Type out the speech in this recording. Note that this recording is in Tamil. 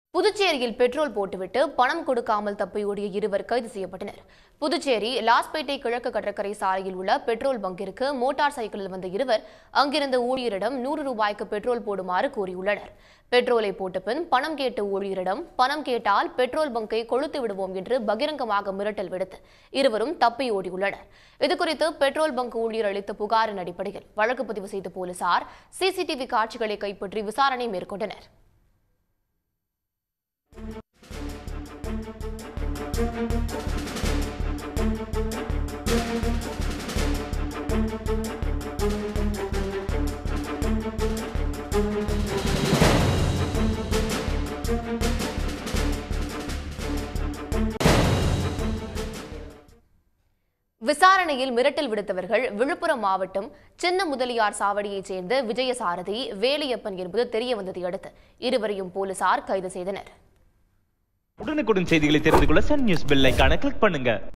புதுச்சேரியில் பெட்ரோல் போட்டுவிட்டு பணம் கொடுக்காமல் தப்பியோடிய இருவர் கைது செய்யப்பட்டனர் புதுச்சேரி லாஸ்பேட்டை கிழக்கு கடற்கரை சாலையில் உள்ள பெட்ரோல் பங்கிற்கு மோட்டார் சைக்கிளில் வந்த இருவர் அங்கிருந்த ஊழியரிடம் நூறு ரூபாய்க்கு பெட்ரோல் போடுமாறு கூறியுள்ளனர் பெட்ரோலை போட்ட பின் பணம் கேட்ட ஊழியரிடம் பணம் கேட்டால் பெட்ரோல் பங்கை கொளுத்து விடுவோம் என்று பகிரங்கமாக மிரட்டல் விடுத்து இருவரும் தப்பி ஓடியுள்ளனர் இதுகுறித்து பெட்ரோல் பங்க் ஊழியர் அளித்த புகாரின் அடிப்படையில் வழக்கு பதிவு செய்த போலீசார் சிசிடிவி காட்சிகளை கைப்பற்றி விசாரணை மேற்கொண்டனர் விசாரணையில் மிரட்டல் விடுத்தவர்கள் விழுப்புரம் மாவட்டம் சின்ன முதலியார் சாவடியைச் சேர்ந்த விஜயசாரதி வேலியப்பன் என்பது தெரிய வந்ததை அடுத்து இருவரையும் போலீசார் கைது செய்தனர் உடனுக்குடன் செய்திகளை தெரிந்து கொள்ள சன் நியூஸ் பெல் ஐகானை கிளிக் பண்ணுங்க